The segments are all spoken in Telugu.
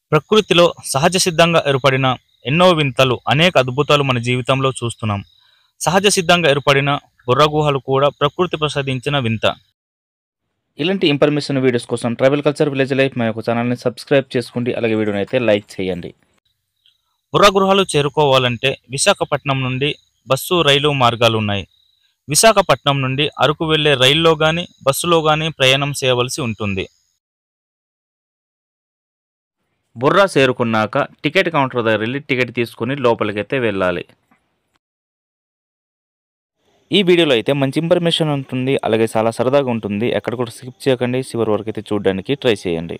ప్రకృతిలో సహజ సిద్ధంగా ఏర్పడిన ఎన్నో వింతలు అనేక అద్భుతాలు మన జీవితంలో చూస్తున్నాం సహజ సిద్ధంగా ఏర్పడిన బుర్ర గుహలు కూడా ప్రకృతి ప్రసాదించిన వింత ఇలాంటి ఇన్ఫర్మేషన్ వీడియోస్ కోసం ట్రైబల్ కల్చర్ విలేజ్ లైఫ్ మా యొక్క ఛానల్ని సబ్స్క్రైబ్ చేసుకోండి అలాగే వీడియోని అయితే లైక్ చేయండి బుర్ర గృహాలు చేరుకోవాలంటే విశాఖపట్నం నుండి బస్సు రైలు మార్గాలు ఉన్నాయి విశాఖపట్నం నుండి అరకు వెళ్లే రైల్లో గాని బస్సులో గాని ప్రయాణం చేయవలసి ఉంటుంది బుర్రా చేరుకున్నాక టికెట్ కౌంటర్ దగ్గర వెళ్ళి టికెట్ తీసుకుని లోపలికైతే వెళ్ళాలి ఈ వీడియోలో అయితే మంచి ఇన్ఫర్మేషన్ ఉంటుంది అలాగే చాలా సరదాగా ఉంటుంది ఎక్కడ కూడా స్కిప్ చేయకండి చివరి వరకు అయితే చూడడానికి ట్రై చేయండి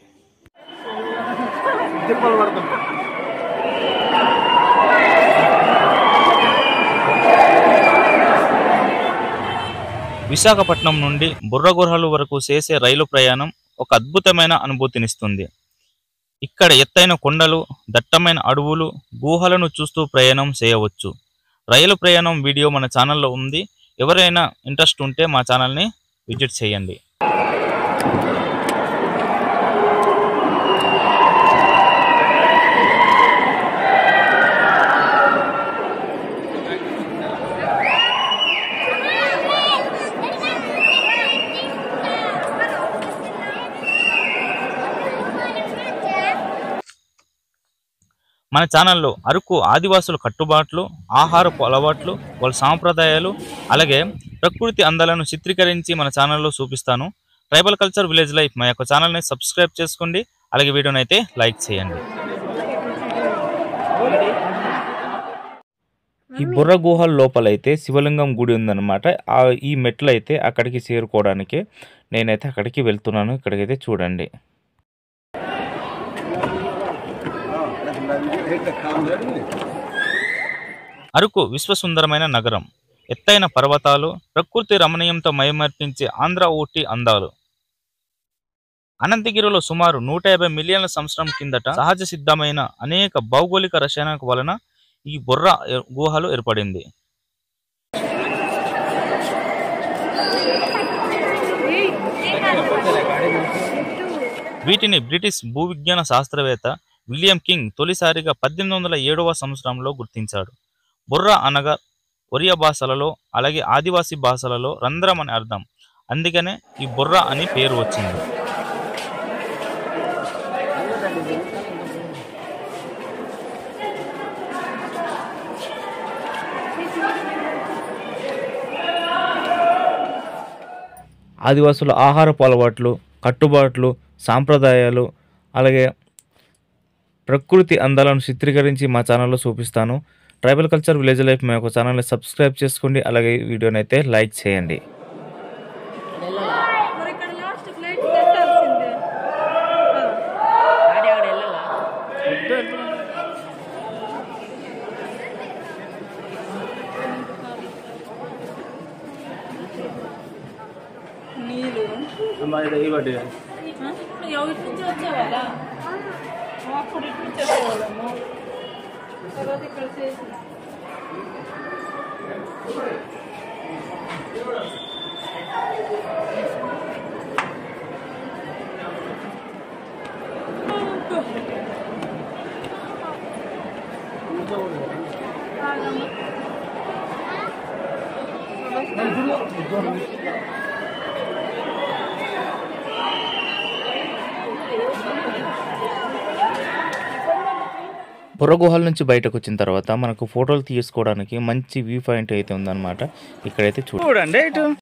విశాఖపట్నం నుండి బుర్ర గుహలు వరకు చేసే రైలు ప్రయాణం ఒక అద్భుతమైన అనుభూతినిస్తుంది ఇక్కడ ఎత్తైన కొండలు దట్టమైన అడవులు గుహలను చూస్తూ ప్రయాణం చేయవచ్చు రైలు ప్రయాణం వీడియో మన ఛానల్లో ఉంది ఎవరైనా ఇంట్రెస్ట్ ఉంటే మా ఛానల్ని విజిట్ చేయండి మన ఛానల్లో అరకు ఆదివాసుల కట్టుబాట్లు ఆహారపు అలవాట్లు వాళ్ళ సాంప్రదాయాలు అలాగే ప్రకృతి అందాలను చిత్రీకరించి మన ఛానల్లో చూపిస్తాను ట్రైబల్ కల్చర్ విలేజ్ లైఫ్ మా యొక్క ఛానల్ని సబ్స్క్రైబ్ చేసుకోండి అలాగే వీడియోని అయితే లైక్ చేయండి ఈ బుర్ర గుహల లోపలైతే శివలింగం గుడి ఉందన్నమాట ఆ ఈ మెట్లు అయితే అక్కడికి చేరుకోవడానికి నేనైతే అక్కడికి వెళ్తున్నాను ఇక్కడికైతే చూడండి అరకు విశ్వసుందరమైన నగరం ఎత్తైన పర్వతాలు ప్రకృతి రమణీయంతో మయమర్పించే ఆంధ్ర ఊటీ అందాలు అనంతగిరిలో సుమారు నూట యాభై మిలియన్ల సంవత్సరం కిందట సహజ సిద్ధమైన అనేక భౌగోళిక రసాయనాల వలన ఈ బుర్ర ఎ- గుహలు ఏర్పడింది వీటిని బ్రిటిష్ భూవిజ్ఞాన శాస్త్రవేత్త విలియం కింగ్ తొలిసారిగా పద్దెనిమిది వందల ఏడవ సంవత్సరంలో గుర్తించాడు బుర్ర అనగా ఒరియా భాషలలో అలాగే ఆదివాసీ భాషలలో రంధ్రం అని అర్థం అందుకనే ఈ బుర్ర అని పేరు వచ్చింది ఆదివాసుల ఆహారపు అలవాట్లు కట్టుబాట్లు సాంప్రదాయాలు అలాగే ప్రకృతి అందాలను చిత్రీకరించి మా ఛానల్లో చూపిస్తాను ట్రైబల్ కల్చర్ విలేజ్ లైఫ్ మా యొక్క ఛానల్ని సబ్స్క్రైబ్ చేసుకోండి అలాగే ఈ వీడియోని అయితే లైక్ చేయండి మరి ఇక్కడ లాస్ట్ ఫ్లైట్ కట్టాల్సిందే ఆడే ఆడ వెళ్ళాలా నీళ్ళు ఎవరి నుంచి వచ్చేవాళ్ళ అప్పుడు ఇటు నుంచి వచ్చేవాళ్ళము తర్వాత ఇక్కడ చేసి బుర్ర గుహల నుంచి బయటకు వచ్చిన తర్వాత మనకు ఫోటోలు తీసుకోవడానికి మంచి వ్యూ పాయింట్ అయితే ఉందన్నమాట ఇక్కడైతే చూడండి చూడండి ఇటు